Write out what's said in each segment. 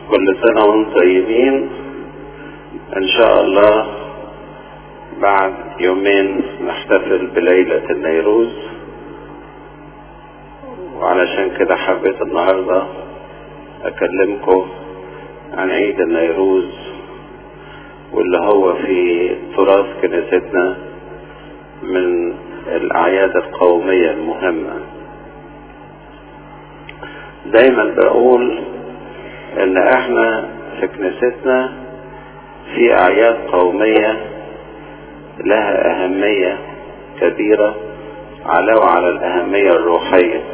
كل سنة وانتم طيبين ان شاء الله بعد يومين نحتفل بليلة النيروز وعلشان كده حبيت النهاردة اكلمكم عن عيد النيروز واللي هو في تراث كنيستنا من الاعياد القومية المهمة دايما بقول ان احنا في كنيستنا في اعياد قومية لها اهمية كبيرة علاوة على الاهمية الروحية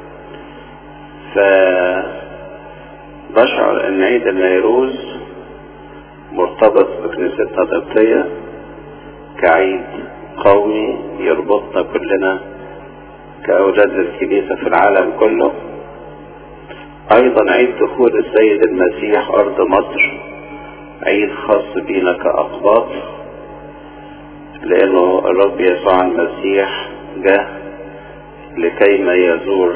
فبشعر ان عيد النيروز مرتبط بكنيستنا القبطية كعيد قومي يربطنا كلنا كأولاد الكنيسة في العالم كله أيضا عيد دخول السيد المسيح أرض مصر عيد خاص بينا كأقباط لأنه الرب يسوع المسيح جه لكيما يزور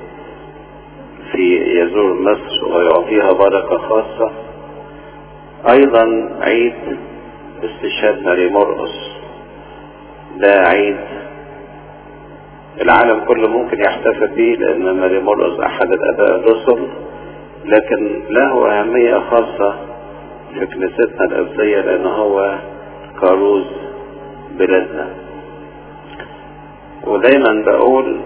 في يزور مصر ويعطيها بركة خاصة أيضا عيد استشهاد ماري مرقس ده عيد العالم كله ممكن يحتفل به لأن ماري مرقس أحد الآباء الرسل لكن له أهمية خاصة في كنيستنا القبطية لأن هو كاروز بلادنا ودايما بقول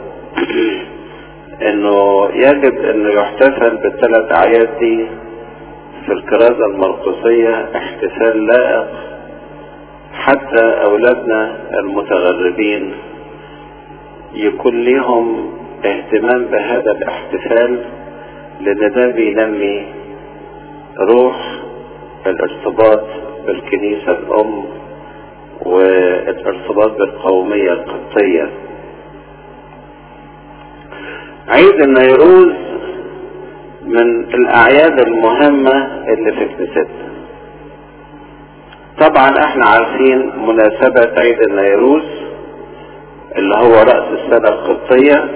انه يجب انه يحتفل بالثلاث اعياد دي في الكرازة المرقسية احتفال لائق حتى اولادنا المتغربين يكون لهم اهتمام بهذا الاحتفال لان ده بينمي روح الارتباط بالكنيسة الام والارتباط بالقومية القبطية عيد النيروز من الاعياد المهمة اللي في كنيستنا طبعا احنا عارفين مناسبة عيد النيروز اللي هو رأس السنة القبطية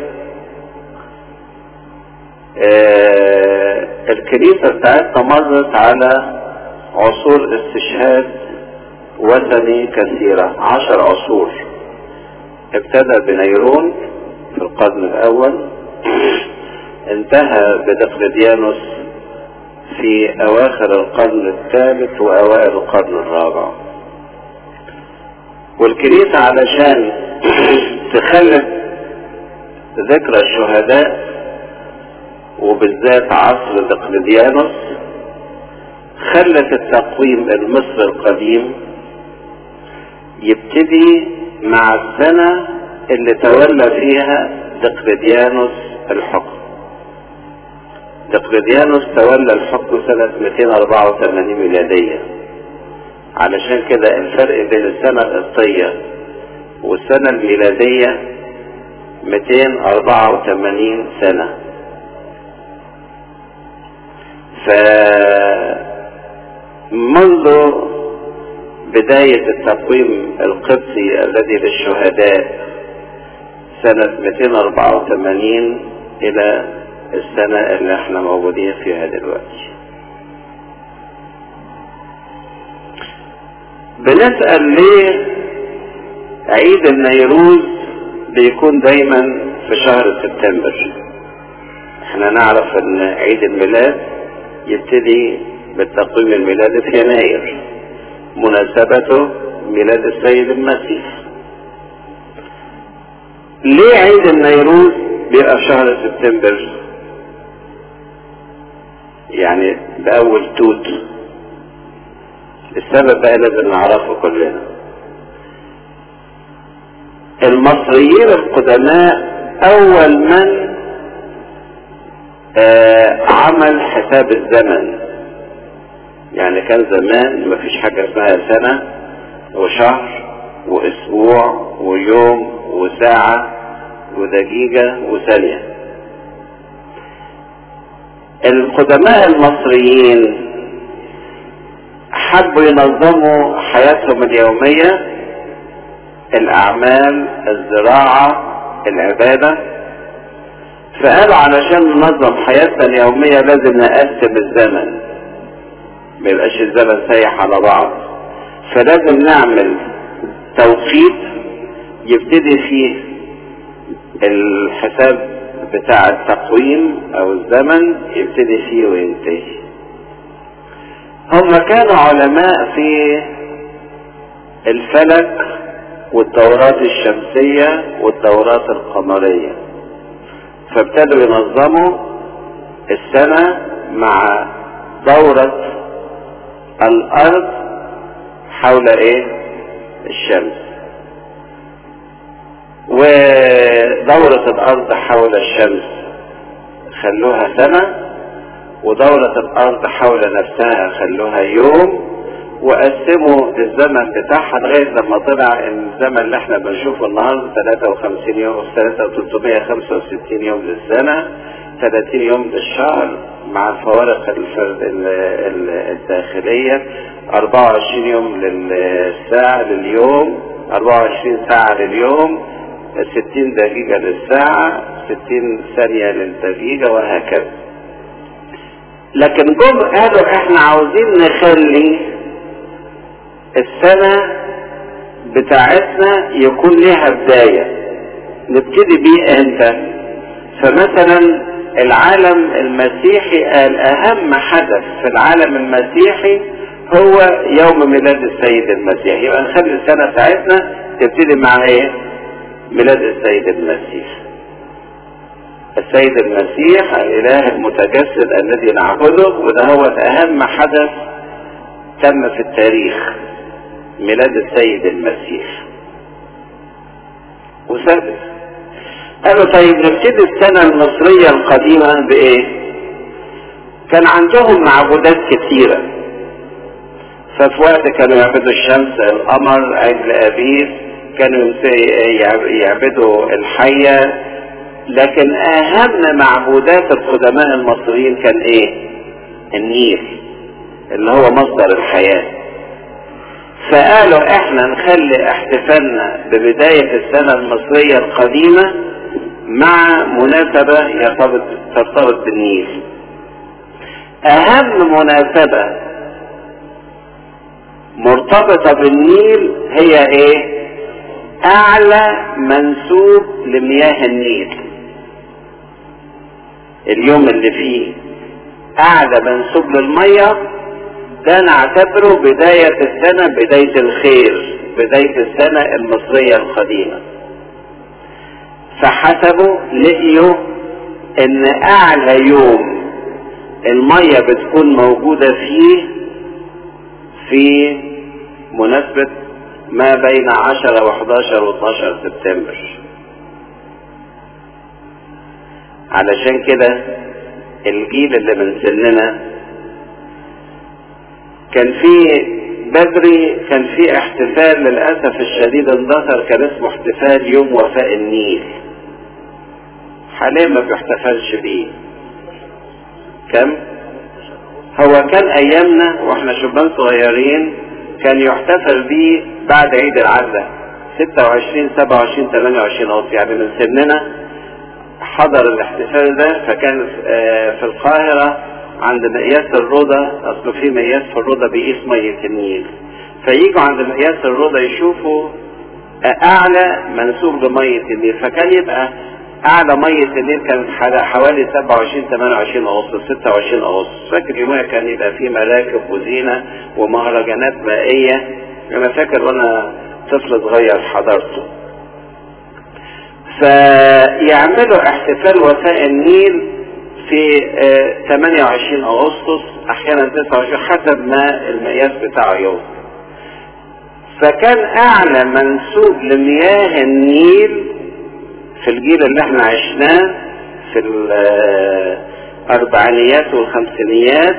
اه الكنيسة بتاعتنا مرت على عصور استشهاد وثني كثيرة عشر عصور ابتدى بنيرون في القرن الاول انتهى بدقلديانوس في اواخر القرن الثالث واوائل القرن الرابع والكنيسة علشان تخلد ذكرى الشهداء وبالذات عصر دقلديانوس خلت التقويم المصري القديم يبتدي مع السنة اللي تولى فيها دقلديانوس الحكم دقلديانوس تولى الحكم سنة 284 ميلادية علشان كده الفرق بين السنة القبطية والسنة الميلادية 284 سنة ف منذ بداية التقويم القبطي الذي للشهداء سنة 284 إلى السنة اللي احنا موجودين فيها دلوقتي بنسأل ليه عيد النيروز بيكون دايما في شهر سبتمبر احنا نعرف ان عيد الميلاد يبتدي بالتقويم الميلادي في يناير مناسبته ميلاد السيد المسيح ليه عيد النيروز بيبقى في شهر سبتمبر يعني بأول توت السبب بقى لازم نعرفه كلنا المصريين القدماء أول من آه عمل حساب الزمن يعني كان زمان مفيش حاجة اسمها سنة وشهر واسبوع ويوم وساعة ودقيقة وثانية القدماء المصريين حبوا ينظموا حياتهم اليومية الأعمال الزراعة العبادة فقالوا علشان ننظم حياتنا اليومية لازم نقسم الزمن ما يبقاش الزمن سايح على بعض فلازم نعمل توقيت يبتدي فيه الحساب بتاع التقويم او الزمن يبتدي فيه وينتهي هم كانوا علماء في الفلك والدورات الشمسية والدورات القمرية فابتدوا ينظموا السنة مع دورة الأرض حول إيه؟ الشمس ودورة الأرض حول الشمس خلوها سنة ودورة الأرض حول نفسها خلوها يوم وقسموا الزمن بتاعها لغاية لما طلع الزمن اللي احنا بنشوفه النهارده 53 يوم 365 يوم للسنة 30 يوم للشهر مع الفوارق الفرد الداخلية 24 يوم للساعة لليوم 24 ساعة لليوم 60 دقيقة للساعة 60 ثانية للدقيقة وهكذا لكن جم قالوا احنا عاوزين نخلي السنة بتاعتنا يكون لها بداية نبتدي بيه امتى فمثلا العالم المسيحي قال اهم حدث في العالم المسيحي هو يوم ميلاد السيد المسيح يبقى نخلي السنة بتاعتنا تبتدي مع ايه ميلاد السيد المسيح السيد المسيح الاله المتجسد الذي نعبده وده هو اهم حدث تم في التاريخ ميلاد السيد المسيح وثابت قالوا طيب نبتدي السنة المصرية القديمة بإيه؟ كان عندهم معبودات كثيرة ففي وقت كانوا يعبدوا الشمس القمر عجل أبيس كانوا يعبدوا الحية لكن أهم معبودات القدماء المصريين كان إيه؟ النيل اللي هو مصدر الحياه فقالوا احنا نخلي احتفالنا ببداية السنة المصرية القديمة مع مناسبة يرتبط ترتبط بالنيل اهم مناسبة مرتبطة بالنيل هي ايه اعلى منسوب لمياه النيل اليوم اللي فيه اعلى منسوب للميه ده نعتبره بداية السنة بداية الخير بداية السنة المصرية القديمة فحسبوا لقيوا ان اعلى يوم المية بتكون موجودة فيه في مناسبة ما بين عشرة وحداشر واتناشر سبتمبر علشان كده الجيل اللي من سننا كان في بدري كان في احتفال للاسف الشديد اندثر كان اسمه احتفال يوم وفاء النيل حاليا ما بيحتفلش بيه كم هو كان ايامنا واحنا شبان صغيرين كان يحتفل بيه بعد عيد العزة 26 27 28 اغسطس يعني من سننا حضر الاحتفال ده فكان في القاهرة عند مقياس الرضا اصل في مقياس في الرضا بيقيس مية النيل فييجوا عند مقياس الرضا يشوفوا اعلى منسوب لمية النيل فكان يبقى اعلى مية النيل كانت حوالي 27 28 اغسطس 26 اغسطس فاكر يومها كان يبقى في مراكب وزينة ومهرجانات مائية انا فاكر وانا طفل صغير حضرته فيعملوا احتفال وفاء النيل في 28 اغسطس احيانا 29 حسب ما المقياس بتاعه يوم فكان اعلى منسوب لمياه النيل في الجيل اللي احنا عشناه في الاربعينيات والخمسينيات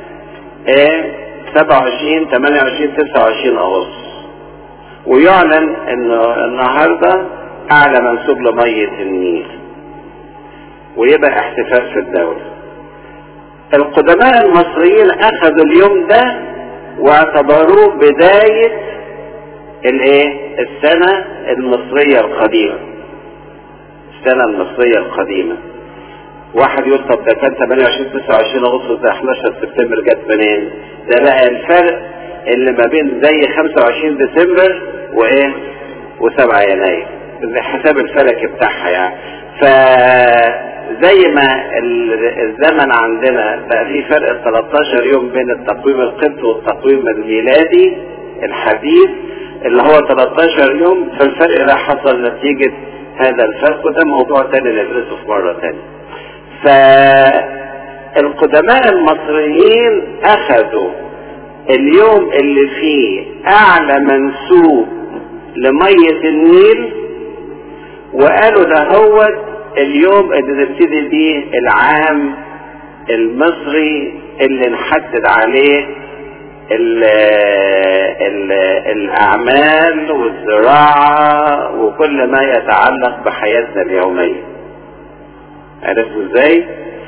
27 28 29 اغسطس ويعلن انه النهارده اعلى منسوب لميه النيل ويبقى احتفال في الدولة القدماء المصريين اخذوا اليوم ده واعتبروه بداية الايه السنة المصرية القديمة السنة المصرية القديمة واحد يقول طب ده كان 28 29 اغسطس ده 11 سبتمبر جت منين؟ ده بقى الفرق اللي ما بين زي 25 ديسمبر وايه؟ و7 يناير حساب الفلكي بتاعها يعني فزي ما الزمن عندنا بقى في فرق 13 يوم بين التقويم القبطي والتقويم الميلادي الحديث اللي هو 13 يوم فالفرق ده حصل نتيجة هذا الفرق وده موضوع تاني ندرسه في مرة تانية فالقدماء المصريين اخذوا اليوم اللي فيه اعلى منسوب لمية النيل وقالوا ده هو اليوم اللي نبتدي بيه العام المصري اللي نحدد عليه ال ال الاعمال والزراعة وكل ما يتعلق بحياتنا اليومية عرفتوا ازاي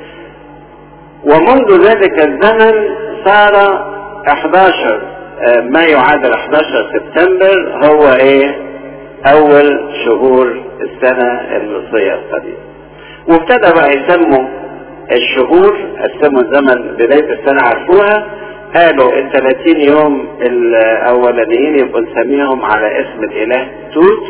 ومنذ ذلك الزمن صار 11 ما يعادل 11 سبتمبر هو ايه اول شهور السنة المصرية القديمة وابتدى بقى يسموا الشهور قسموا الزمن بداية السنة عرفوها قالوا ال 30 يوم الاولانيين يبقوا نسميهم على اسم الاله توت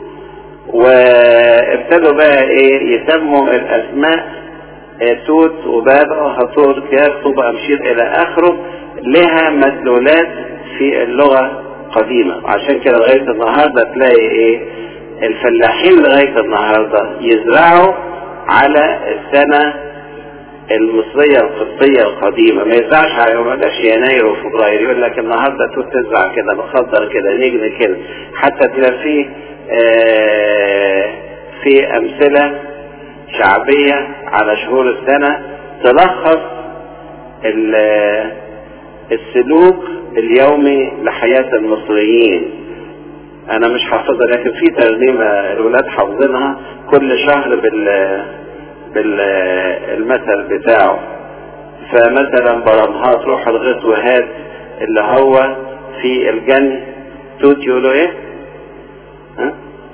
وابتدوا بقى ايه يسموا الاسماء توت وبابا وهطور كياس طوبة امشير الى اخره لها مدلولات في اللغة قديمة عشان كده لغاية النهاردة تلاقي ايه الفلاحين لغاية النهاردة يزرعوا على السنة المصرية القبطية القديمة ما يزرعش على يوم يناير وفبراير يقول لك النهاردة توت تزرع كده بخضر كده نجن كده حتى تلاقي فيه آه في أمثلة شعبية على شهور السنة تلخص السلوك اليومي لحياة المصريين انا مش حافظها لكن في ترنيمة الولاد حافظينها كل شهر بال بالمثل بتاعه فمثلا برمهات روح الغيط وهات اللي هو في الجن توت يقولوا ايه ها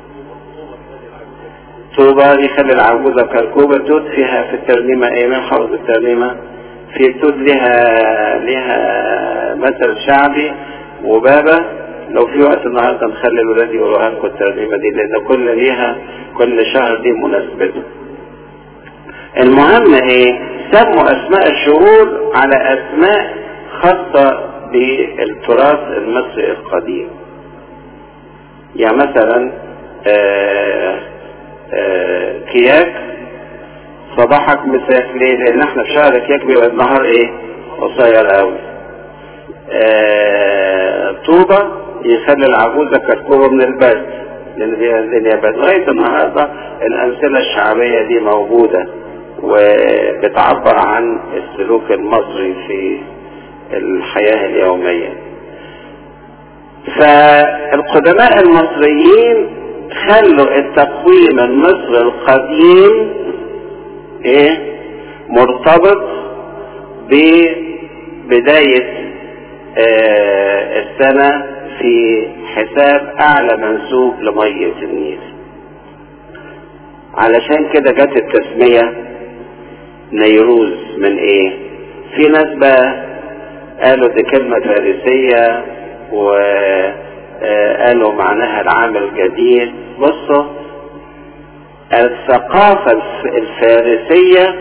طوبى يخلي العجوزة كركوبة توت فيها في الترنيمة ايه من حافظ الترنيمة في توت لها لها مثل شعبي وبابا لو في وقت النهارده نخلي الولاد يقولوها لكم الترنيمه دي لان كل ليها كل شهر دي مناسبته. المهم ايه؟ سموا اسماء الشهور على اسماء خاصه بالتراث المصري القديم. يعني مثلا آآ آآ كياك صباحك مساك ليه؟ لان احنا في شهر كياك بيبقى النهار ايه؟ قصير قوي. طوبة يخلي العجوزة كركوبة من البرد لأن فيها الدنيا برد لغاية النهاردة الأمثلة الشعبية دي موجودة وبتعبر عن السلوك المصري في الحياة اليومية فالقدماء المصريين خلوا التقويم المصري القديم ايه مرتبط ببداية آه السنة في حساب أعلى منسوب لمية النيل علشان كده جت التسمية نيروز من ايه في ناس بقى قالوا دي كلمة فارسية وقالوا معناها العام الجديد بصوا الثقافة الفارسية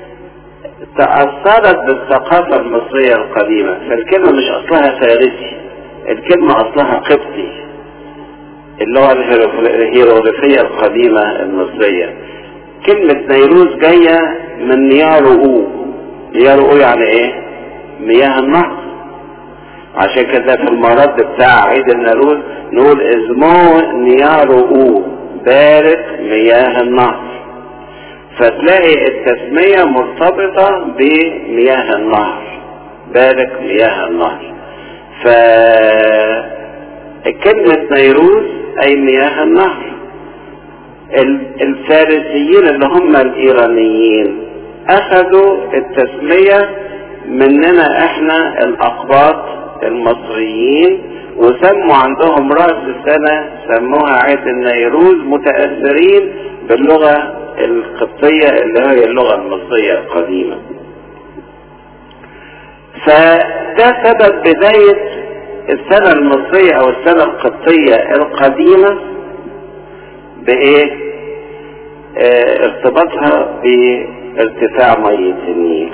تأثرت بالثقافة المصرية القديمة فالكلمة مش أصلها فارسي الكلمة أصلها قبطي اللي هو الهيروغليفية القديمة المصرية كلمة نيروز جاية من نيارو أو نيارو أو يعني إيه؟ مياه النهر عشان كده في المرض بتاع عيد النيروز نقول اسمه نيارو أو بارك مياه النهر فتلاقي التسمية مرتبطة بمياه النهر بارك مياه النهر فكلمة نيروز أي مياه النهر الفارسيين اللي هم الإيرانيين أخذوا التسمية مننا احنا الأقباط المصريين وسموا عندهم رأس السنة سموها عيد النيروز متأثرين باللغة القبطية اللي هي اللغة المصرية القديمة فده سبب بداية السنة المصرية او السنة القبطية القديمة بايه اه ارتباطها بارتفاع مية النيل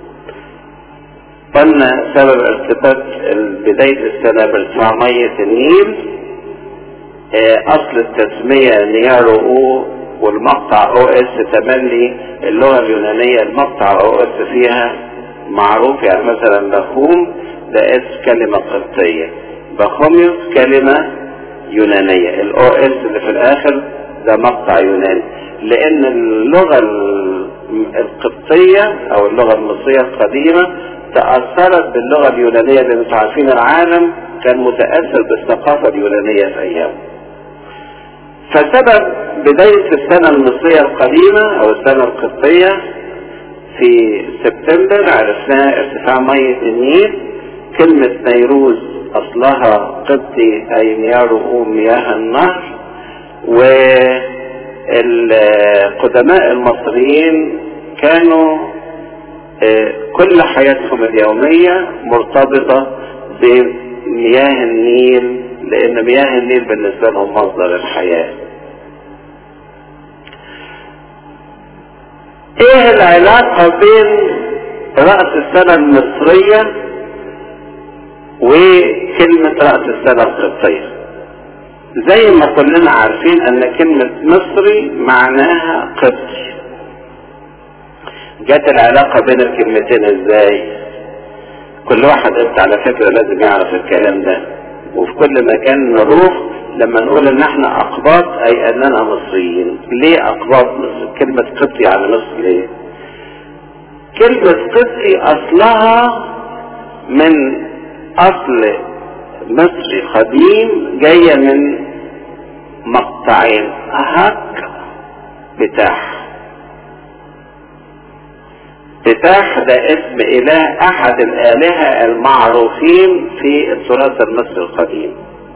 قلنا سبب ارتباط بداية السنة بارتفاع مية النيل اه اصل التسمية نيارو او والمقطع او اس تملي اللغة اليونانية المقطع او اس فيها معروف يعني مثلا بخوم ده اس كلمة قبطية بخوميوس كلمة يونانية الاو اس اللي في الاخر ده مقطع يوناني لان اللغة القبطية او اللغة المصرية القديمة تأثرت باللغة اليونانية لان انتوا عارفين العالم كان متأثر بالثقافة اليونانية في ايامه فسبب بداية السنة المصرية القديمة او السنة القبطية في سبتمبر عرفناها ارتفاع مية النيل كلمة نيروز اصلها قبطي اي مياره مياه النهر والقدماء المصريين كانوا كل حياتهم اليومية مرتبطة بمياه النيل لان مياه النيل بالنسبة لهم مصدر الحياة ايه العلاقة بين رأس السنة المصرية وكلمة رأس السنة القبطية زي ما كلنا عارفين ان كلمة مصري معناها قبطي جت العلاقة بين الكلمتين ازاي كل واحد انت على فكرة لازم يعرف الكلام ده وفي كل مكان نروح لما نقول ان احنا اقباط اي اننا مصريين ليه اقباط مصر كلمة قبطي على مصر ليه كلمة قبطي اصلها من اصل مصري قديم جاية من مقطعين هك بتاح بتاح ده اسم اله احد الالهة المعروفين في التراث المصري القديم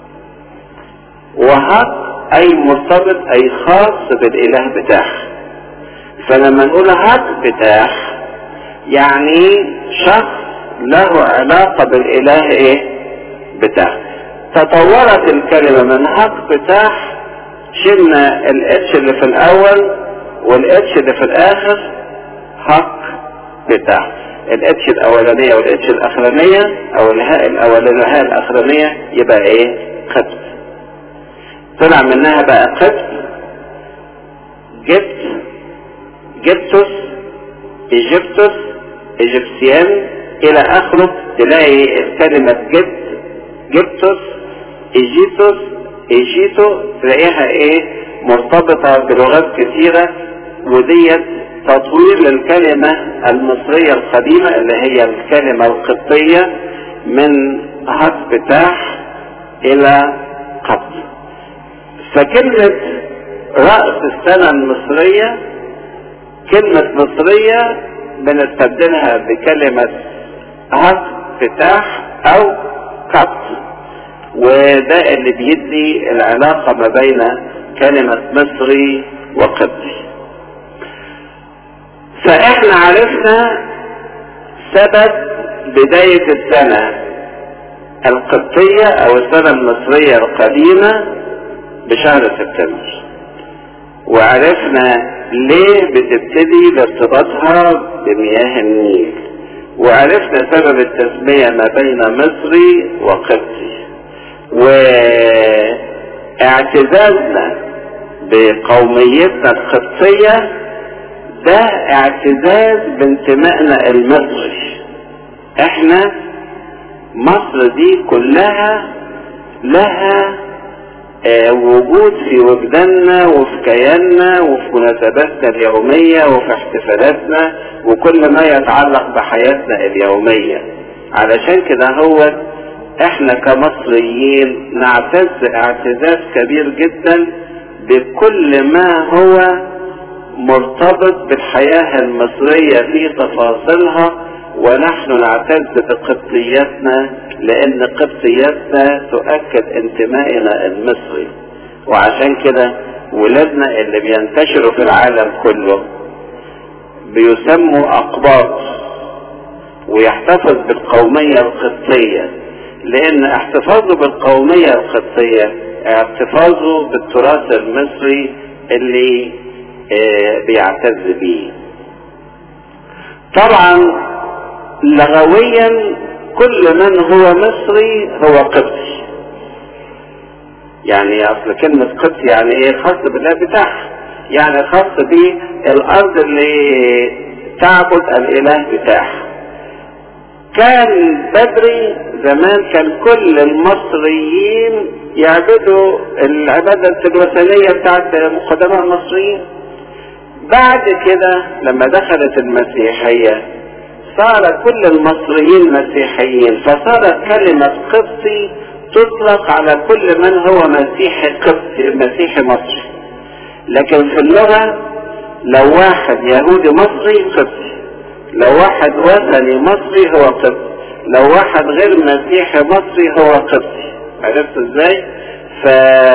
وهك اي مرتبط اي خاص بالاله بتاح فلما نقول هك بتاح يعني شخص له علاقة بالاله ايه بتاح تطورت الكلمة من هك بتاح شلنا الاتش اللي في الاول والاتش اللي في الاخر هك بتاع الاتش الاولانية والاتش الاخرانية او الهاء الاولانية والهاء الاخرانية يبقى ايه قبط طلع منها بقى قبط جبت جبتوس ايجيبتوس ايجيبسيان الى اخره تلاقي الكلمة جبت جبتوس ايجيتوس ايجيتو تلاقيها ايه مرتبطة بلغات كثيرة وديت تطوير للكلمة المصرية القديمة اللي هي الكلمة القبطية من هتفتاح إلى قبط فكلمة رأس السنة المصرية كلمة مصرية بنستبدلها بكلمة هتفتاح أو قبط وده اللي بيدي العلاقة ما بين كلمة مصري وقبطي فاحنا عرفنا سبب بداية السنة القبطية او السنة المصرية القديمة بشهر سبتمبر وعرفنا ليه بتبتدي بارتباطها بمياه النيل وعرفنا سبب التسمية ما بين مصري وقبطي واعتزازنا بقوميتنا القبطيه ده اعتزاز بانتمائنا المصري احنا مصر دي كلها لها اه وجود في وجداننا وفي كياننا وفي مناسباتنا اليومية وفي احتفالاتنا وكل ما يتعلق بحياتنا اليومية علشان كده هو احنا كمصريين نعتز اعتزاز كبير جدا بكل ما هو مرتبط بالحياة المصرية في تفاصيلها ونحن نعتز بقبطيتنا لان قبطيتنا تؤكد انتمائنا المصري وعشان كده ولادنا اللي بينتشروا في العالم كله بيسموا أقباط ويحتفظ بالقومية القبطية لأن احتفاظه بالقومية القبطية احتفاظه بالتراث المصري اللي اه بيعتز بيه طبعا لغويا كل من هو مصري هو قبطي يعني اصل كلمة قبطي يعني ايه خاص بالله بتاعها يعني خاص بالارض اللي تعبد الاله بتاعها كان بدري زمان كان كل المصريين يعبدوا العبادة الوثنية بتاعت مقدماء المصريين بعد كده لما دخلت المسيحية صار كل المصريين مسيحيين فصارت كلمة قبطي تطلق على كل من هو مسيحي قبطي مسيحي مصري لكن في اللغة لو واحد يهودي مصري قبطي لو واحد وثني مصري هو قبطي لو واحد غير مسيحي مصري هو قبطي عرفت ازاي ف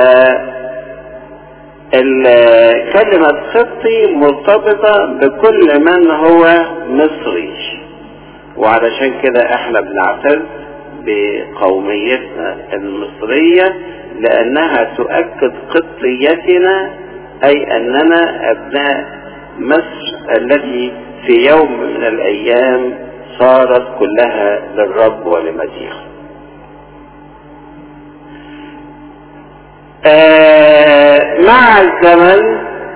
كلمة قبطي مرتبطة بكل من هو مصري وعلشان كده احنا بنعتز بقوميتنا المصرية لانها تؤكد قبطيتنا اي اننا ابناء مصر التي في يوم من الايام صارت كلها للرب ولمسيحه آه مع الزمن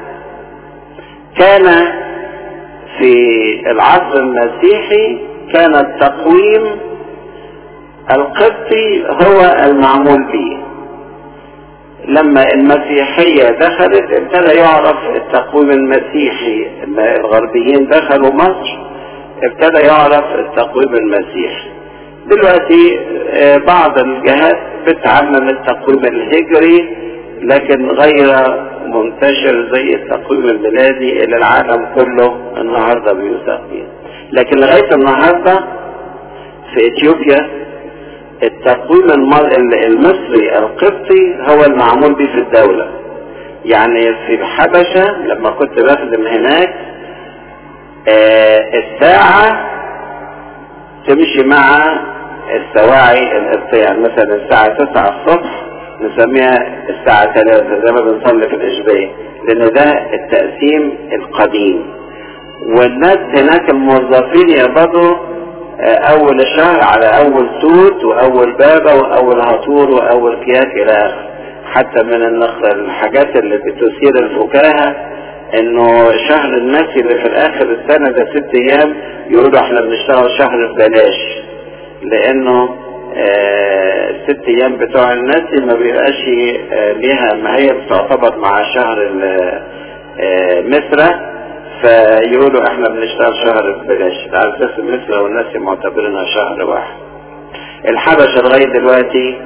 كان في العصر المسيحي كان التقويم القبطي هو المعمول به لما المسيحية دخلت ابتدى يعرف التقويم المسيحي لما الغربيين دخلوا مصر ابتدى يعرف التقويم المسيحي دلوقتي بعض الجهات بتعمم التقويم الهجري لكن غير منتشر زي التقويم الميلادي اللي العالم كله النهارده بيستخدم لكن لغايه النهارده في اثيوبيا التقويم المصري القبطي هو المعمول به في الدولة يعني في الحبشة لما كنت بخدم هناك آه الساعة تمشي مع السواعي القبطية يعني مثلا الساعة 9 الصبح نسميها الساعة 3 زي ما بنصلي في الإشبية لأن ده التقسيم القديم والناس هناك الموظفين يقبضوا اول الشهر على اول توت واول بابا واول هطور واول كياك الى اخره حتى من الحاجات اللي بتثير الفكاهه انه شهر الناس اللي في الاخر السنه ده ست ايام يقولوا احنا بنشتغل شهر ببلاش لانه آه ست ايام بتوع الناس ما بيبقاش آه ليها ما هي بتعتبر مع شهر آه مصر فيقولوا احنا بنشتغل شهر ببلاش على اساس مثل والناس معتبرينها شهر واحد الحبشة لغاية دلوقتي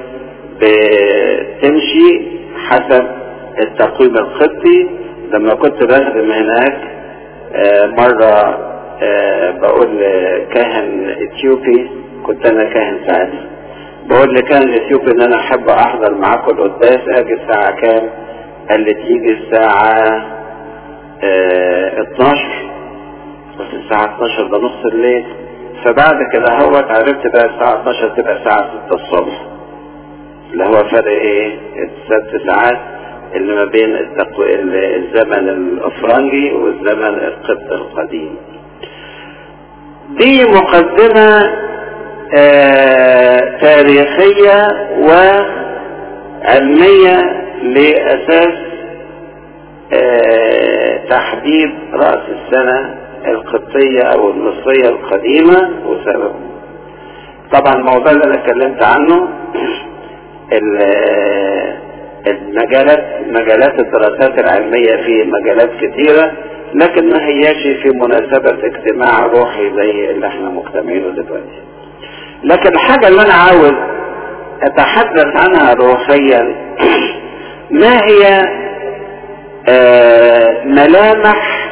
بتمشي حسب التقويم القبطي لما كنت بخدم هناك اه مرة اه بقول كاهن اثيوبي كنت انا كاهن ساعتها بقول لكاهن اثيوبي ان انا احب احضر معاكم القداس اجي الساعة كام قال لي تيجي الساعة اه 12 بس الساعة 12 ده نص الليل فبعد كده هوت عرفت بقى الساعة 12 تبقى الساعة 6 الصبح اللي هو فرق ايه الست ساعات اللي ما بين التقو... الزمن الافرنجي والزمن القبط القديم دي مقدمة آه تاريخية وعلمية لأساس آه تحديد رأس السنة القبطية أو المصرية القديمة وسبب طبعا الموضوع اللي أنا اتكلمت عنه المجالات مجالات الدراسات العلمية في مجالات كثيرة لكن ما هياش في مناسبة اجتماع روحي زي اللي احنا مجتمعينه دلوقتي لكن الحاجة اللي انا عاوز اتحدث عنها روحيا ما هي آه ملامح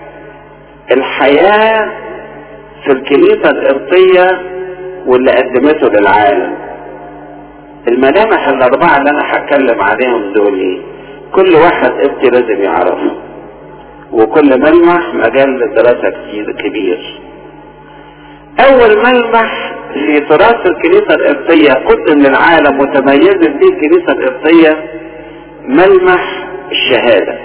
الحياة في الكنيسة القبطية واللي قدمته للعالم الملامح الأربعة اللي أنا هتكلم عليهم دول إيه؟ كل واحد ابتي لازم يعرفه وكل ملمح مجال لدراسة كتير كبير اول ملمح في تراث الكنيسة القبطية قد من العالم وتميزت به الكنيسة القبطية ملمح الشهادة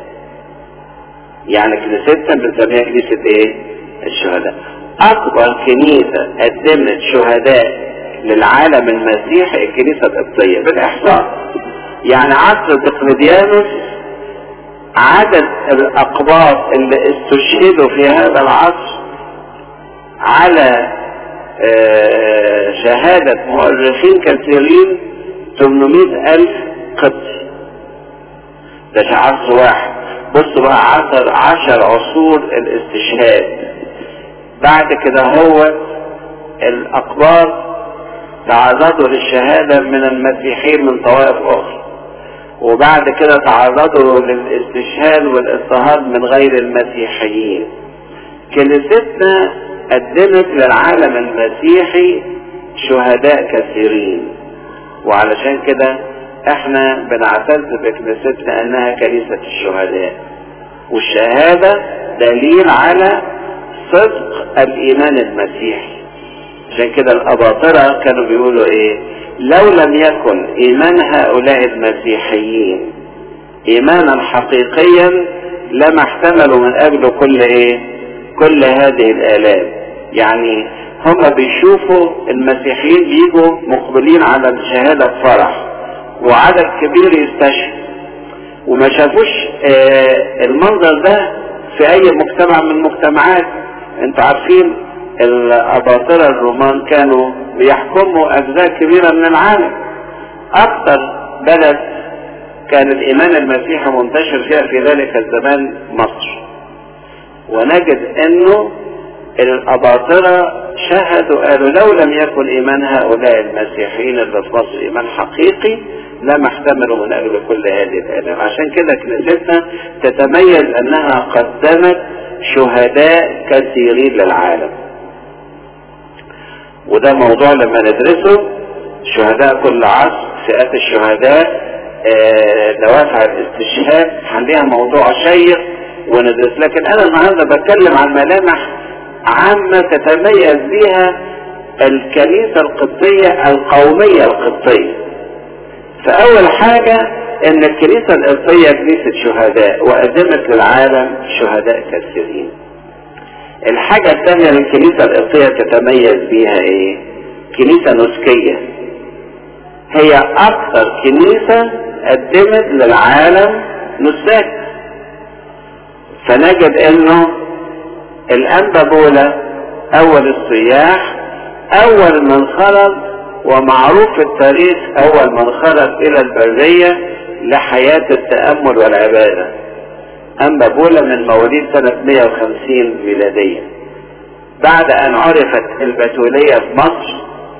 يعني كنيستنا بنسميها كنيسة ايه الشهداء اكبر كنيسة قدمت شهداء للعالم المسيحي الكنيسة القبطية بالاحصاء يعني عصر دقلديانوس عدد الاقباط اللي استشهدوا في هذا العصر على شهادة مؤرخين كثيرين 800 ألف قبطي ده عصر واحد بصوا بقى عصر عشر عصور الاستشهاد بعد كده هو الأقباط تعرضوا للشهادة من المسيحيين من طوائف أخرى وبعد كده تعرضوا للاستشهاد والاضطهاد من غير المسيحيين كنيستنا قدمت للعالم المسيحي شهداء كثيرين وعلشان كده احنا بنعتز بكنيستنا انها كنيسة الشهداء والشهادة دليل على صدق الايمان المسيحي عشان كده الاباطرة كانوا بيقولوا ايه لو لم يكن ايمان هؤلاء المسيحيين ايمانا حقيقيا لما احتملوا من اجله كل ايه كل هذه الالام يعني هم بيشوفوا المسيحيين بيجوا مقبلين على الشهادة بفرح وعدد كبير يستشهد وما شافوش آه المنظر ده في اي مجتمع من المجتمعات انتوا عارفين الاباطرة الرومان كانوا بيحكموا اجزاء كبيرة من العالم اكثر بلد كان الايمان المسيحي منتشر فيها في ذلك الزمان مصر ونجد انه الاباطرة شهدوا قالوا لو لم يكن ايمان هؤلاء المسيحيين اللي في مصر ايمان حقيقي لما احتملوا من اجل كل هذه الالام عشان كده كنيستنا تتميز انها قدمت شهداء كثيرين للعالم وده موضوع لما ندرسه شهداء كل عصر فئات الشهداء آه دوافع الاستشهاد هنديها موضوع شيق وندرس لكن انا النهارده بتكلم عن ملامح عامة تتميز بها الكنيسة القبطية القومية القبطية فأول حاجة إن الكنيسة القبطية كنيسة شهداء وقدمت للعالم شهداء كثيرين. الحاجة الثانية اللي الكنيسة القبطية تتميز بها إيه؟ كنيسة نسكية. هي أكثر كنيسة قدمت للعالم نساك. فنجد إنه الأنبا بولا أول السياح أول من خرج ومعروف في التاريخ أول من خرج إلى البرية لحياة التأمل والعبادة أنبا بولا من مواليد سنة 150 ميلادية بعد أن عرفت البتولية في مصر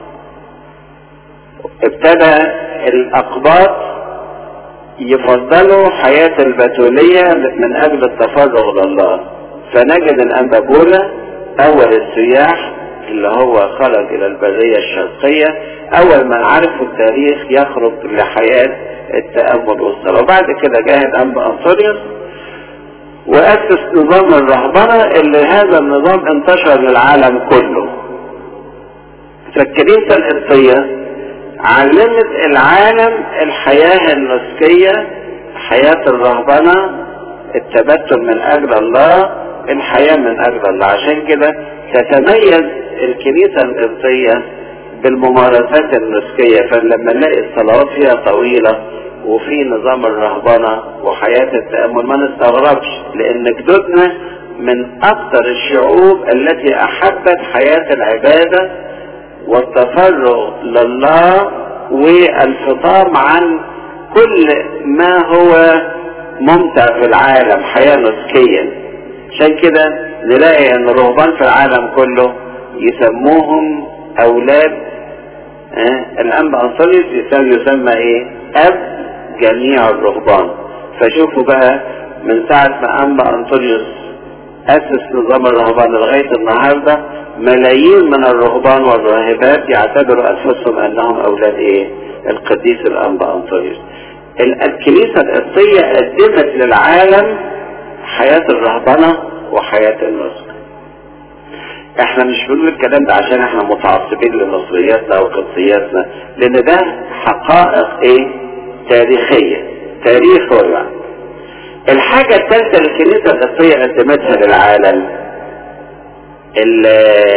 ابتدى الأقباط يفضلوا حياة البتولية من أجل التفرغ لله فنجد الأنبا بولا أول السياح اللي هو خرج إلى البرية الشرقية أول من عرف التاريخ يخرج لحياة التأمل والصلاة وبعد كده جاء الأنبا أنطونيوس وأسس نظام الرهبنة اللي هذا النظام انتشر للعالم كله فالكنيسة القبطية علمت العالم الحياة النسكية حياة الرهبنة التبتل من أجل الله الحياة من أجل الله عشان كده تتميز الكنيسة القبطية بالممارسات النسكية فلما نلاقي الصلوات فيها طويلة وفي نظام الرهبنة وحياة التأمل ما نستغربش لأن جدودنا من أكثر الشعوب التي أحبت حياة العبادة والتفرغ لله والفطام عن كل ما هو ممتع في العالم حياة نسكية عشان كده نلاقي ان الرهبان في العالم كله يسموهم اولاد اه الانبا انصاريوس يسمى ايه اب جميع الرهبان فشوفوا بقى من ساعة ما انبا انطونيوس اسس نظام الرهبان لغاية النهاردة ملايين من الرهبان والراهبات يعتبروا انفسهم انهم اولاد ايه القديس الانبا انطونيوس الكنيسة القبطية قدمت للعالم حياة الرهبنة وحياة النسك احنا مش بنقول الكلام ده عشان احنا متعصبين لمصرياتنا او قبطياتنا لان ده حقائق ايه تاريخية تاريخ هو الحاجة الثالثة اللي الكنيسة القبطية قدمتها للعالم ال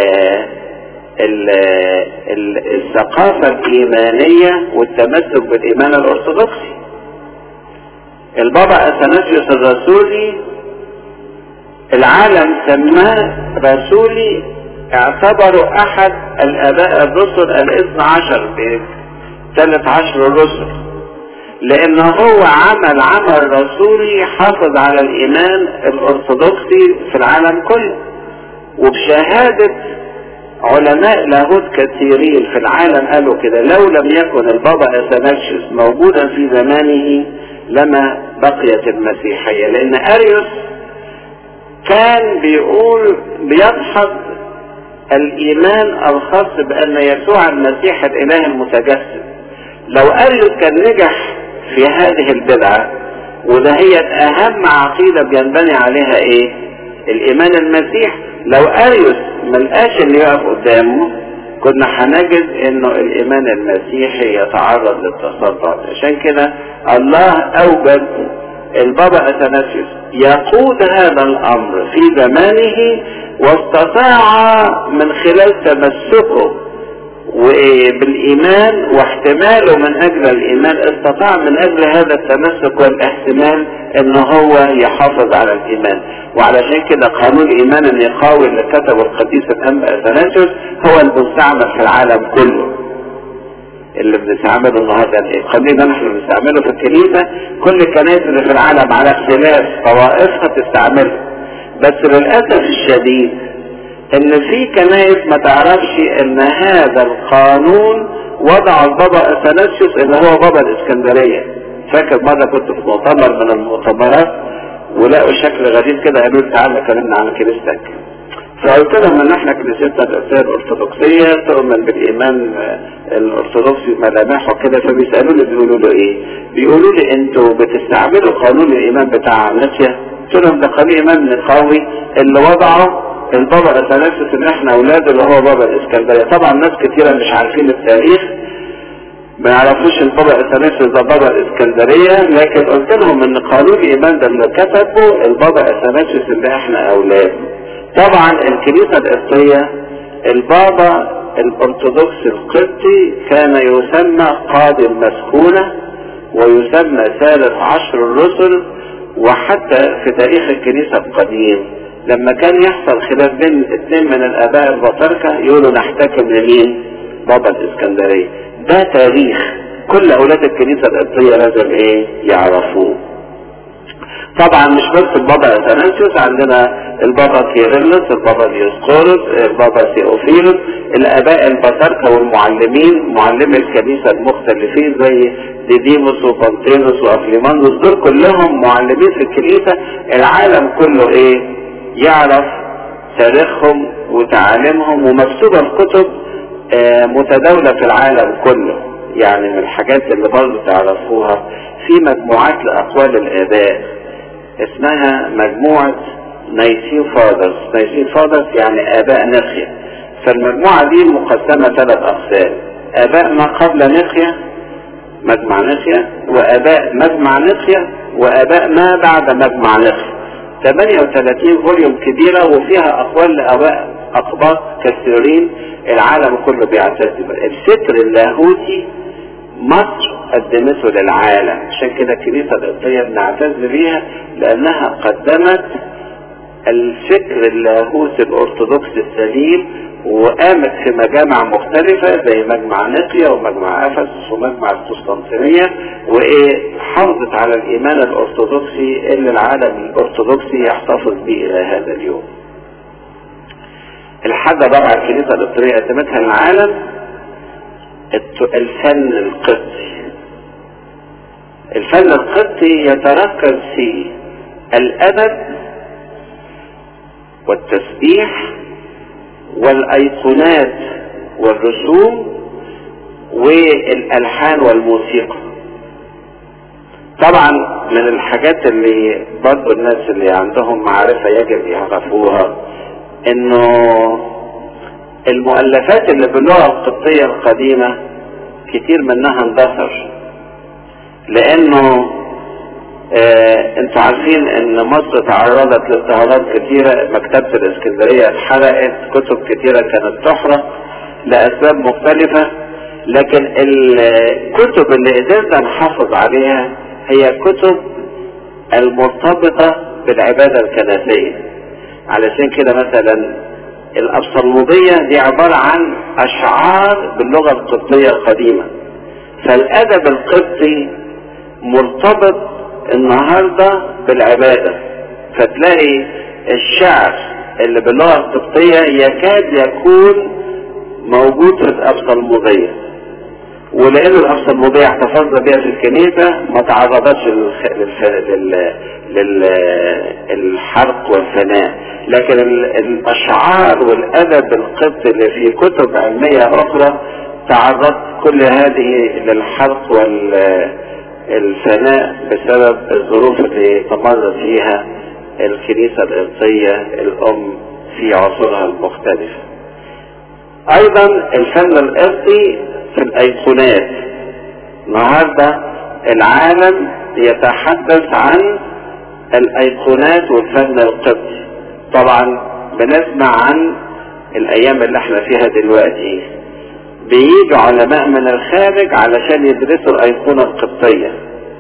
ال ال الثقافة الإيمانية والتمسك بالإيمان الأرثوذكسي البابا أثناسيوس الرسولي العالم سماه رسولي اعتبره أحد الآباء الرسل الاثنى عشر بثلاث عشر الرسل لأنه هو عمل عمل رسولي حافظ على الإيمان الأرثوذكسي في العالم كله وبشهادة علماء لاهوت كثيرين في العالم قالوا كده لو لم يكن البابا اثناسيوس موجودا في زمانه لما بقيت المسيحية لان اريوس كان بيقول بيدحض الايمان الخاص بان يسوع المسيح الاله المتجسد لو اريوس كان نجح في هذه البدعة وده هي اهم عقيدة بينبني عليها ايه الايمان المسيح لو اريوس ملقاش اللي يقف قدامه كنا هنجد انه الايمان المسيحي يتعرض للتصدع عشان كده الله اوجد البابا اثناسيوس يقود هذا الامر في زمانه واستطاع من خلال تمسكه وبالايمان واحتماله من اجل الايمان استطاع من اجل هذا التمسك والاحتمال ان هو يحافظ على الايمان وعلشان كده قانون الايمان النقاوي اللي كتبه القديس الانبا اثناسيوس هو المستعمل في العالم كله اللي بنستعمله النهارده القانون ده احنا بنستعمله في الكنيسه كل الكنائس اللي في العالم على اختلاف طوائفها تستعمله بس للاسف الشديد ان في كنائس ما تعرفش ان هذا القانون وضع البابا اثناسيوس اللي هو بابا الاسكندريه فاكر مره كنت في مؤتمر من المؤتمرات ولقوا شكل غريب كده قالوا لي تعالى كلمنا عن كنيستك فقلت لهم ان احنا كنيستنا الاساسيه الارثوذكسيه تؤمن بالايمان الارثوذكسي ملامحه كده فبيسالوني بيقولوا له ايه؟ بيقولوا لي انتوا بتستعملوا قانون الايمان بتاع ناسيا؟ قلت لهم ده قانون ايمان نقاوي اللي وضعه البابا اثناسيوس ان احنا اولاده اللي هو بابا الاسكندريه طبعا ناس كتيره مش عارفين التاريخ ما يعرفوش البابا اثناسيوس ده بابا الاسكندريه لكن قلت لهم ان قانون الايمان ده اللي كتبه البابا اثناسيوس اللي احنا اولاده طبعا الكنيسه القبطيه البابا الارثوذكس القبطي كان يسمى قاضي المسكونه ويسمى ثالث عشر الرسل وحتى في تاريخ الكنيسه القديم لما كان يحصل خلاف بين اثنين من الاباء البطاركة يقولوا نحتكم لمين بابا الاسكندرية ده تاريخ كل اولاد الكنيسة القبطية لازم ايه يعرفوه طبعا مش بس البابا اثناسيوس عندنا البابا كيرلس البابا ديوسقورس البابا سيوفيلوس الاباء البطاركة والمعلمين معلمي الكنيسة المختلفين زي ديديموس وبنطينوس وافليماندوس دول كلهم معلمين في الكنيسة العالم كله ايه يعرف تاريخهم وتعاليمهم ومكتوبة في كتب متداولة في العالم كله يعني من الحاجات اللي برضه تعرفوها في مجموعات لأقوال الآباء اسمها مجموعة نايسين فادرز نايسين فادرز يعني آباء نخية فالمجموعة دي مقسمة ثلاث أقسام آباء ما قبل نخية مجمع نخية وآباء مجمع نخية وآباء ما بعد مجمع نخية 38 فوليوم كبيرة وفيها أقوال لآباء أقباط كثيرين العالم كله بيعتز بها الفكر اللاهوتي مصر قدمته للعالم عشان كده الكنيسة القبطية بنعتز بيها لأنها قدمت الفكر اللاهوتي الأرثوذكسي السليم وقامت في مجامع مختلفة زي مجمع نقيا ومجمع أفسس ومجمع القسطنطينية وإيه حافظت على الإيمان الأرثوذكسي اللي العالم الأرثوذكسي يحتفظ به إلى هذا اليوم. الحاجة بقى الكنيسة القبطية قدمتها للعالم الفن القبطي. الفن القبطي يتركز في الأدب والتسبيح والايقونات والرسوم والالحان والموسيقى طبعا من الحاجات اللي برضو الناس اللي عندهم معرفة يجب يعرفوها انه المؤلفات اللي باللغة القبطية القديمة كتير منها اندثر لانه آه انتوا عارفين ان مصر تعرضت لاضطهادات كتيرة مكتبة الاسكندرية اتحرقت كتب كتيرة كانت تحرق لاسباب مختلفة لكن الكتب اللي قدرنا نحافظ عليها هي كتب المرتبطة بالعبادة الكنسية علشان كده مثلا الأبصلمودية دي عبارة عن أشعار باللغة القبطية القديمة فالأدب القبطي مرتبط النهاردة بالعبادة فتلاقي الشعر اللي باللغة القبطية يكاد يكون موجود في الأبصلمودية ولأن الأبصلمودية احتفظنا بها في الكنيسة ما تعرضتش للحرق والفناء لكن الأشعار والأدب القبطي اللي في كتب علمية أخرى تعرضت كل هذه للحرق والفناء بسبب الظروف اللي تمرت فيها الكنيسة القبطية الأم في عصورها المختلفة أيضا الفن القبطي في الأيقونات النهارده العالم يتحدث عن الأيقونات والفن القبطي طبعا بنسمع عن الأيام اللي احنا فيها دلوقتي بيجي علماء من الخارج علشان يدرسوا الأيقونة القبطية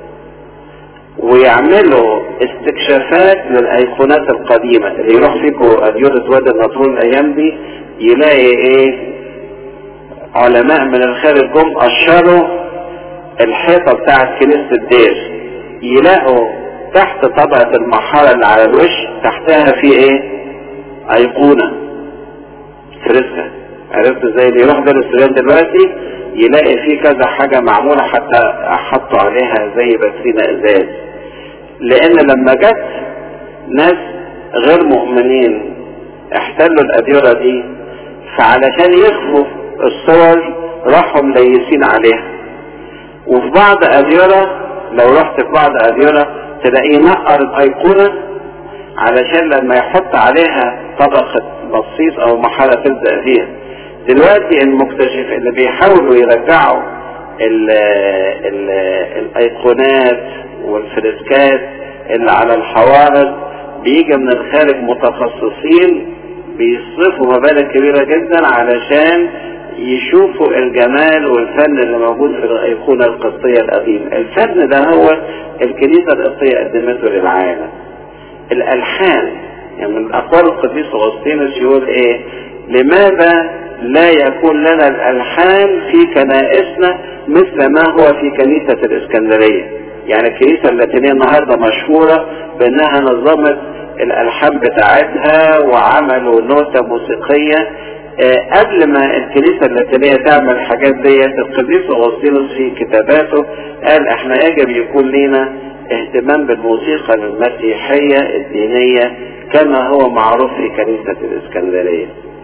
ويعملوا استكشافات للأيقونات القديمة اللي يروح فيكم أديرة وادي النطرون الأيام دي يلاقي إيه علماء من الخارج جم قشروا الحيطة بتاعت كنيسة الدير يلاقوا تحت طبقة المحارة اللي على الوش تحتها في ايه ايقونة فريسكا عرفت ازاي اللي يروح دار السودان دلوقتي يلاقي فيه كذا حاجة معمولة حتى حطوا عليها زي باترينا ازاز لان لما جت ناس غير مؤمنين احتلوا الاديرة دي فعلشان يخفوا الصور راحوا مليسين عليها وفي بعض أديرة لو رحت في بعض أديرة تلاقيه نقر الأيقونة علشان لما يحط عليها طبقة بصيص أو محالة تلزق فيها دلوقتي المكتشف اللي بيحاولوا يرجعوا ال ال الأيقونات والفريسكات اللي على الحوائط بيجي من الخارج متخصصين بيصرفوا مبالغ كبيرة جدا علشان يشوفوا الجمال والفن اللي موجود في الأيقونة القبطية القديمة الفن ده هو الكنيسة القبطية قدمته للعالم الألحان يعني من أقوال القديس أغسطينوس يقول إيه لماذا لا يكون لنا الألحان في كنائسنا مثل ما هو في كنيسة الإسكندرية يعني الكنيسة اللاتينية النهاردة مشهورة بأنها نظمت الألحان بتاعتها وعملوا نوتة موسيقية قبل ما الكنيسة اللاتينية تعمل الحاجات ديت القديس أغسطينوس في كتاباته قال احنا يجب يكون لنا اهتمام بالموسيقى المسيحية الدينية كما هو معروف في كنيسة الإسكندرية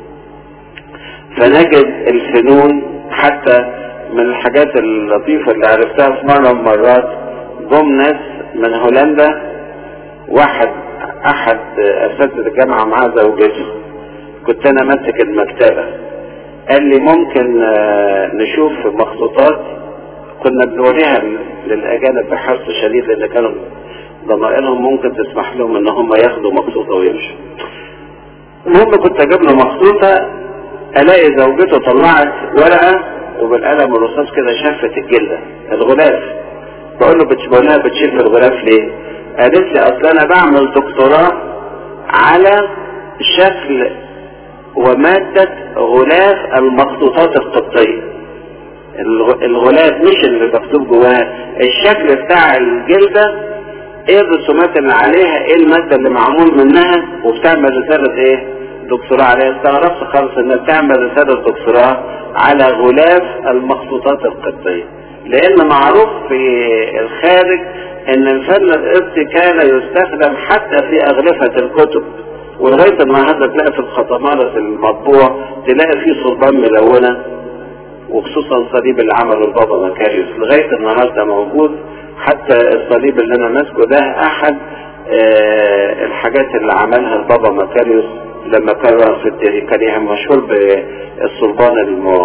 فنجد الفنون حتى من الحاجات اللطيفة اللي عرفتها في مرة من المرات جم ناس من هولندا واحد أحد أساتذة الجامعة مع زوجته كنت انا ماسك المكتبة قال لي ممكن نشوف مخطوطات كنا بنوريها للاجانب بحرص شديد لان كانوا ضمائرهم ممكن تسمح لهم ان هم ياخدوا مخطوطة ويمشوا المهم كنت اجيب له مخطوطة الاقي زوجته طلعت ورقة وبالقلم الرصاص كده شافت الجلدة الغلاف بقول له بقول لها بتشوف الغلاف ليه؟ قالت لي اصل انا بعمل دكتوراه على شكل ومادة غلاف المخطوطات القبطية الغلاف مش اللي مكتوب جواها الشكل بتاع الجلدة ايه الرسومات اللي عليها ايه المادة اللي معمول منها وبتعمل رسالة ايه دكتوراه عليها استغربت خالص انها بتعمل رسالة دكتوراه على غلاف المخطوطات القبطية لان معروف في الخارج ان الفن القبطي كان يستخدم حتى في اغلفة الكتب ولغاية النهاردة تلاقي في الخطمارة المطبوع تلاقي فيه صلبان ملونة وخصوصا صليب اللي عمله البابا مكاريوس لغاية النهاردة موجود حتى الصليب اللي انا ماسكه ده احد آه الحاجات اللي عملها البابا مكاريوس لما كان في التاريخ كان يعني مشهور بالصلبان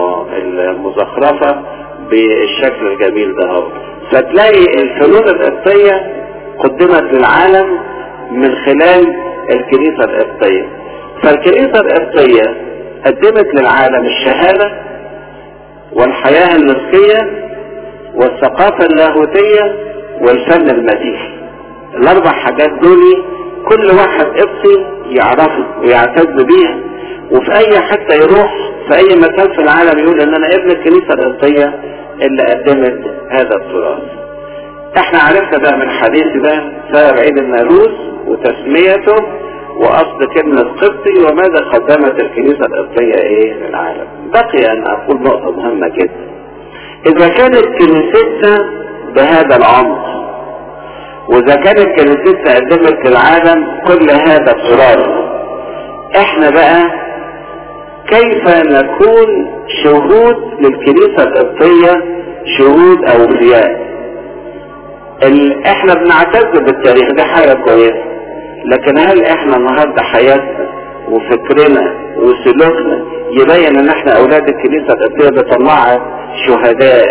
المزخرفة بالشكل الجميل ده هو فتلاقي الفنون القبطية قدمت للعالم من خلال الكنيسة القبطية فالكنيسة القبطية قدمت للعالم الشهادة والحياة النسكية والثقافة اللاهوتية والفن المسيحي الأربع حاجات دول كل واحد قبطي يعرفه ويعتز بيها وفي أي حتى يروح في أي مكان في العالم يقول إن أنا ابن الكنيسة القبطية اللي قدمت هذا التراث. احنا عرفنا بقى من حديث ده سبب عيد الناروز وتسميته واصل كلمة قبطي وماذا قدمت الكنيسة القبطية ايه للعالم بقي ان اقول نقطة مهمة جدا اذا كانت كنيستنا بهذا العمق واذا كانت كنيستنا قدمت للعالم كل هذا التراث احنا بقى كيف نكون شهود للكنيسة القبطية شهود اوفياء ال... احنا بنعتز بالتاريخ ده حاجة كويسة لكن هل احنا النهاردة حياتنا وفكرنا وسلوكنا يبين ان احنا اولاد الكنيسة القبطية بطلعها شهداء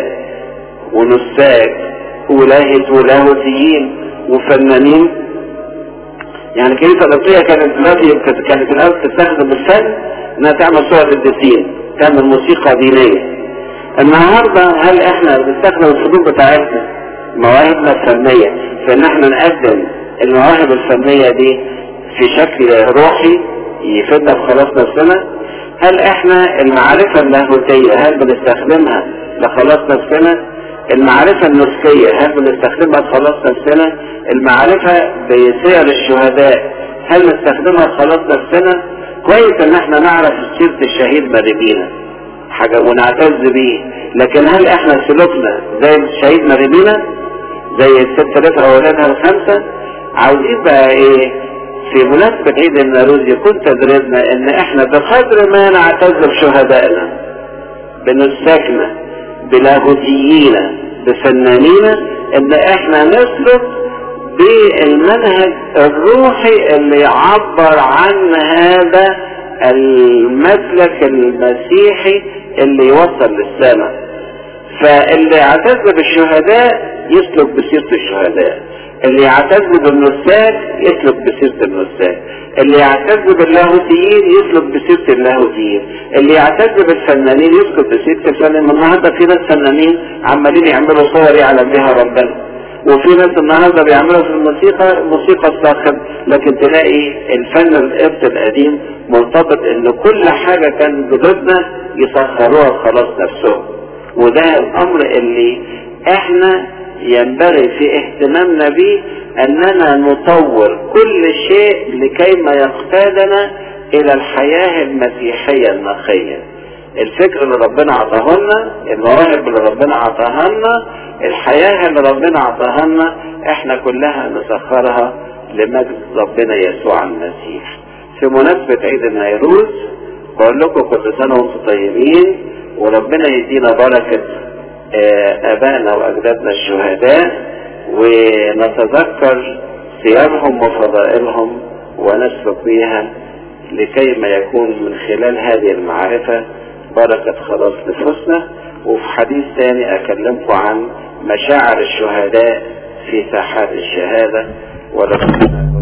ونساك ولاهت ولاهوتيين وفنانين يعني الكنيسة القبطية كانت دلوقتي كانت الاول تستخدم الفن انها تعمل صور للدين تعمل موسيقى دينية النهاردة هل احنا بنستخدم الفنون بتاعتنا مواهبنا الفنية في ان احنا نقدم المواهب الفنية دي في شكل روحي يفيدنا في خلاص نفسنا هل احنا المعرفة اللاهوتية هل بنستخدمها لخلاص نفسنا المعرفة النسكية هل بنستخدمها لخلاص نفسنا المعرفة بسير الشهداء هل نستخدمها لخلاص نفسنا كويس ان احنا نعرف سيرة الشهيد مريبينا حاجة ونعتز بيه لكن هل احنا سلوكنا زي الشهيد مريبينا زي الست رفع اولادها الخمسة عاوزين بقى ايه في مناسبة عيد الناروز يكون تدريبنا ان احنا بقدر ما نعتز بشهدائنا بنساكنا بلاهوتيينا بفنانينا ان احنا نسلك بالمنهج الروحي اللي يعبر عن هذا المسلك المسيحي اللي يوصل للسماء فاللي يعتز بالشهداء يسلك بسيرة الشهداء اللي يعتز بالنساك يسلك بسيرة النساك اللي يعتز باللاهوتيين يسلك بسيرة اللاهوتيين اللي يعتز بالفنانين يسلك بسيرة الفنانين النهارده في ناس فنانين عمالين يعملوا صور يعلم بها ربنا وفي ناس النهارده بيعملوا في الموسيقى موسيقى الصاخب لكن تلاقي الفن القبط القديم مرتبط ان كل حاجه كان ضدنا يسخروها خلاص نفسهم وده الامر اللي احنا ينبغي في اهتمامنا به اننا نطور كل شيء لكي ما يقتادنا الى الحياه المسيحيه النقيه الفكر اللي ربنا عطاه لنا المواهب اللي ربنا عطاها لنا الحياة اللي ربنا عطاها لنا احنا كلها نسخرها لمجد ربنا يسوع المسيح في مناسبة عيد النيروز بقول لكم كل سنة وانتم طيبين وربنا يدينا بركة ابائنا واجدادنا الشهداء ونتذكر ثيابهم وفضائلهم ونسلك بيها لكي ما يكون من خلال هذه المعرفة بركة خلاص نفوسنا وفي حديث ثاني أكلمكم عن مشاعر الشهداء في ساحات الشهادة ولكم